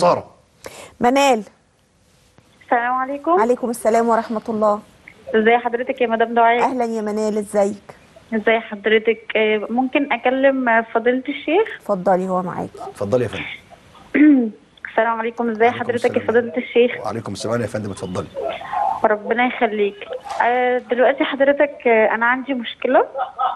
ساره منال السلام عليكم عليكم السلام ورحمه الله ازي حضرتك يا مدام دعاء اهلا يا منال ازيك ازي حضرتك آه، ممكن اكلم آه، فضيله الشيخ اتفضلي هو معاكي اتفضلي يا فندم السلام عليكم ازي عليكم حضرتك يا السلام. فضيله الشيخ وعليكم السلام يا فندم اتفضلي ربنا يخليك آه، دلوقتي حضرتك آه، انا عندي مشكله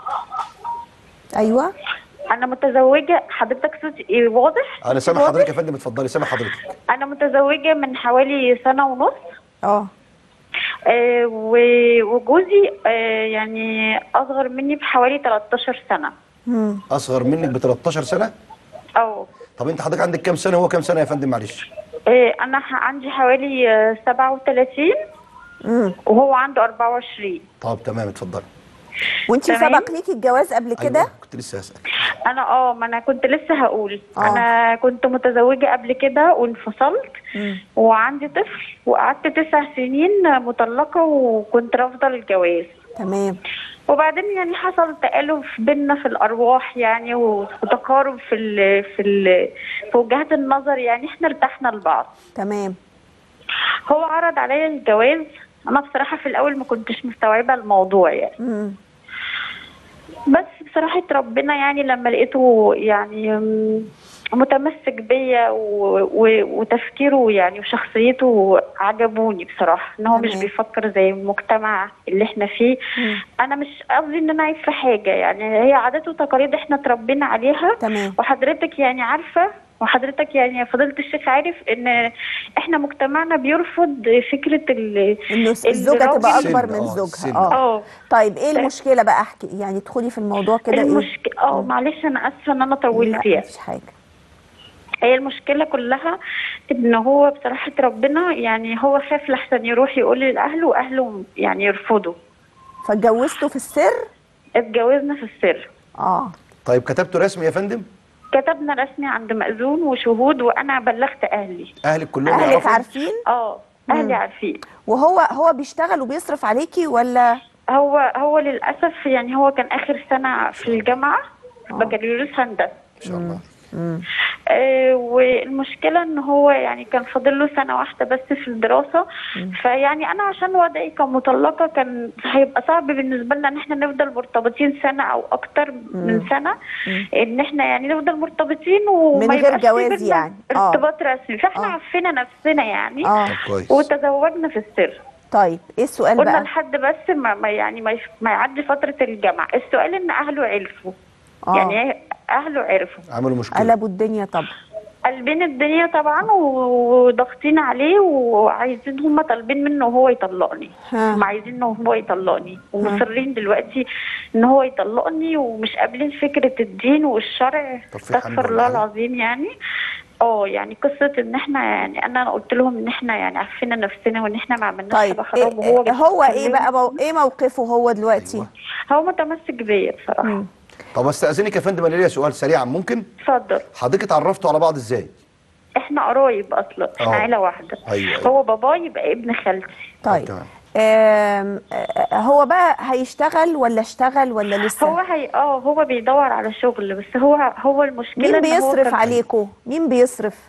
ايوه انا متزوجه حضرتك صوتي إيه، واضح انا سامع واضح؟ حضرتك يا فندم اتفضلي سامع حضرتك انا متزوجه من حوالي سنه ونص اه آه، و- وجوزي آه، يعني اصغر مني بحوالي 13 سنه مم. اصغر منك ب 13 سنه اه طب انت حضرتك عندك كام سنه وهو كام سنه يا فندم معلش آه، انا ح- عندي حوالي آه، 37 مم. وهو عنده 24 طب تمام اتفضلي وانت تمام. سبق ليكي الجواز قبل كده أيوة كنت لسه هسال انا اه ما انا كنت لسه هقول آه. انا كنت متزوجه قبل كده وانفصلت مم. وعندي طفل وقعدت تسع سنين مطلقه وكنت رافضه الجواز تمام وبعدين يعني حصل تآلف بينا في الارواح يعني وتقارب في ال في ال في وجهات النظر يعني احنا ارتحنا لبعض تمام هو عرض عليا الجواز انا بصراحه في الاول ما كنتش مستوعبه الموضوع يعني مم. بس بصراحة ربنا يعني لما لقيته يعني مم، متمسك بيا و- و- وتفكيره يعني وشخصيته عجبوني بصراحة ان هو مش تمام. بيفكر زي المجتمع اللي احنا فيه انا مش قصدي ان انا عيب في حاجة يعني هي عادات وتقاليد احنا اتربينا عليها تمام وحضرتك يعني عارفة وحضرتك يعني يا فضيلة الشيخ عارف ان احنا مجتمعنا بيرفض فكرة ال انه الزوجه الراجل- تبقى سن، اكبر من آه، زوجها سن. اه اه طيب ايه المشكله بقى احكي يعني ادخلي في الموضوع كده ايه المشكلة اه معلش انا اسفة ان انا طولت لا فيها مفيش حاجه هي المشكلة كلها ان هو بصراحة ربنا يعني هو خاف لحسن يروح يقول لأهله وأهله يعني يرفضوا فاتجوزتوا في السر اتجوزنا في السر اه طيب كتبته رسمي يا فندم كتبنا رسمي عند مأذون وشهود وأنا بلغت أهلي اهلك كلهم اهلك يعرفوا عارفين اه أهلي عارفين وهو هو بيشتغل وبيصرف عليكي ولا هو هو للأسف يعني هو كان آخر سنة في الجامعة بكالوريوس هندسة ان شاء الله آه، والمشكلة ان هو يعني كان فاضل له سنة واحدة بس في الدراسة فيعني انا عشان وضعي كمطلقة كان هيبقى صعب بالنسبة لنا ان احنا نفضل مرتبطين سنة او اكتر من سنة ان احنا يعني نفضل مرتبطين وما من غير يبقاش في جواز بينا يعني. آه. ارتباط رسمي فاحنا آه. عفينا نفسنا يعني اه طب كويس وتزوجنا في السر طيب ايه السؤال قلنا بقى لحد بس ما ما يعني ما, يف- ما يعدي فترة الجامعة السؤال ان اهله عرفوا اه يعني اهله عرفوا عملوا مشكله قلبوا الدنيا طبعا قلبين الدنيا طبعا وضاغطين عليه وعايزين هم طالبين منه هو يطلقني ها. هم عايزين انه هو يطلقني ومصرين دلوقتي ان هو يطلقني ومش قابلين فكره الدين والشرع طب في حمد استغفر ولا الله حاجة؟ العظيم يعني اه يعني قصه ان احنا يعني انا قلت لهم ان احنا يعني عارفين نفسنا وان احنا ما عملناش طيب حاجه حرام إيه وهو إيه هو ايه بيتكلم. بقى مو... ايه موقفه هو دلوقتي أيوة. هو متمسك بيا بصراحه طب استاذنك يا فندم انا ليا سؤال سريعا ممكن اتفضل حضرتك اتعرفتوا على بعض ازاي احنا قرايب اصلا احنا آه. عيله واحده أيوة، أيوة. هو باباي يبقى ابن خالتي طيب تمام. آم، آه، هو بقى هيشتغل ولا اشتغل ولا لسه هو هي اه هو بيدور على شغل بس هو هو المشكله مين إن هو بيصرف كان- عليكم مين بيصرف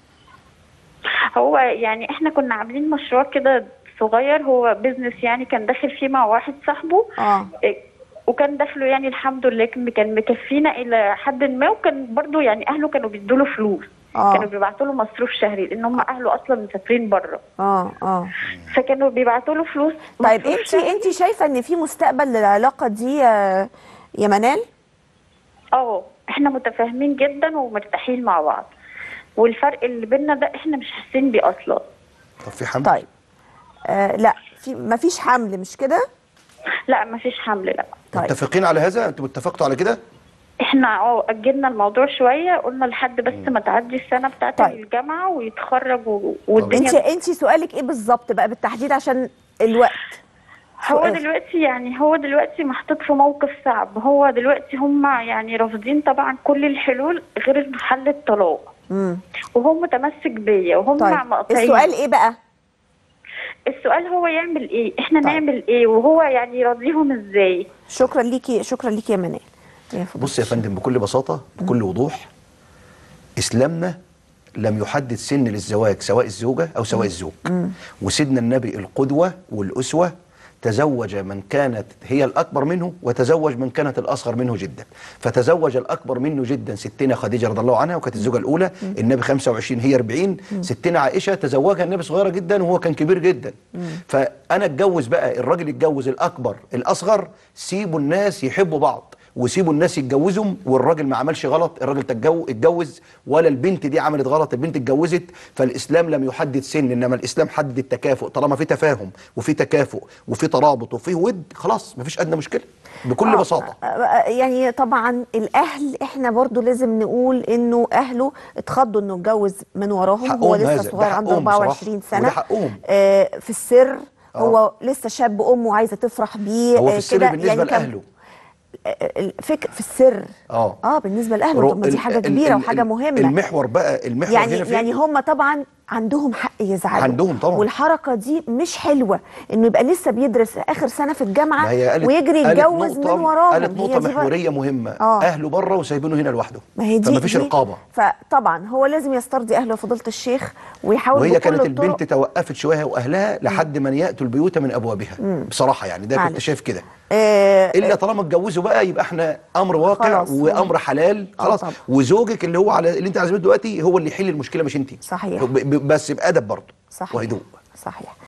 هو يعني احنا كنا عاملين مشروع كده صغير هو بيزنس يعني كان داخل فيه مع واحد صاحبه اه إيه، وكان دخله يعني الحمد لله كان كان مكفينا الى حد ما وكان برضو يعني اهله كانوا بيدوا له فلوس آه. كانوا بيبعتوا له مصروف شهري لان هم اهله اصلا مسافرين بره اه اه فكانوا بيبعتوا له فلوس طيب مصروف انت شهري. انت شايفه ان في مستقبل للعلاقه دي يا يا منال اه احنا متفاهمين جدا ومرتاحين مع بعض والفرق اللي بينا ده احنا مش حاسين بيه اصلا طب في حمل طيب آه لا في ما فيش حمل مش كده لا مفيش حمل لا طيب متفقين على هذا انتوا اتفقتوا على كده احنا اه اجلنا الموضوع شويه قلنا لحد بس ما تعدي السنه بتاعه طيب. الجامعه ويتخرج و... انت والدنيا انت سؤالك ايه بالظبط بقى بالتحديد عشان الوقت هو سؤال. دلوقتي يعني هو دلوقتي محطوط في موقف صعب هو دلوقتي هم يعني رافضين طبعا كل الحلول غير حل الطلاق امم وهو متمسك بيا وهم طيب مقاطعين السؤال ايه بقى السؤال هو يعمل ايه احنا طيب. نعمل ايه وهو يعني يرضيهم ازاي شكرا ليكي شكرا ليكي يا منال يا فضل. بص يا فندم بكل بساطه بكل وضوح اسلامنا لم يحدد سن للزواج سواء الزوجه او سواء الزوج وسيدنا النبي القدوه والاسوه تزوج من كانت هي الأكبر منه وتزوج من كانت الأصغر منه جدا فتزوج الأكبر منه جدا ستنا خديجة رضي الله عنها وكانت الزوجة الأولى النبي 25 هي 40 ستنا عائشة تزوجها النبي صغيرة جدا وهو كان كبير جدا فأنا اتجوز بقى الراجل يتجوز الأكبر الأصغر سيبوا الناس يحبوا بعض وسيبوا الناس يتجوزهم والراجل ما عملش غلط الراجل تتجو- اتجوز ولا البنت دي عملت غلط البنت اتجوزت فالاسلام لم يحدد سن انما الاسلام حدد التكافؤ طالما في تفاهم وفي تكافؤ وفي ترابط وفي ود خلاص مفيش ادنى مشكله بكل آه، بساطه آه، يعني طبعا الاهل احنا برضو لازم نقول انه اهله اتخضوا انه اتجوز من وراهم هو حقهم لسه هذا، ده صغير عنده حقهم بصراحة، 24 سنه وده حقهم. آه في السر آه. هو لسه شاب امه عايزه تفرح بيه هو آه، في السر كده بالنسبه يعني كان- لاهله آه، الفكر في السر اه اه بالنسبه لاهله رو- طب ما دي ال- حاجه ال- كبيره ال- وحاجه ال- مهمه المحور بقى المحور يعني هنا فين؟ يعني هم طبعا عندهم حق يزعلوا عندهم طبعا. والحركه دي مش حلوه انه يبقى لسه بيدرس اخر سنه في الجامعه ما هي قالت ويجري قالت يتجوز من نقطة- وراهم قالت هي نقطه دي بقى- محوريه مهمه آه. اهله بره وسايبينه هنا لوحده ما هي دي فمفيش دي- رقابه فطبعا هو لازم يسترضي اهله فضيله الشيخ ويحاول وهي بكل كانت الطرق- البنت توقفت شويه واهلها لحد من ياتوا البيوت من ابوابها بصراحه يعني ده كنت معلش. شايف كده آه الا طالما اتجوزوا بقى يبقى احنا امر واقع خلاص. وامر حلال آه خلاص طبعا. وزوجك اللي هو على اللي انت عازمته دلوقتي هو اللي يحل المشكله مش انت صحيح. ب- ب- بس بادب برضه صحيح وهدوء صحيح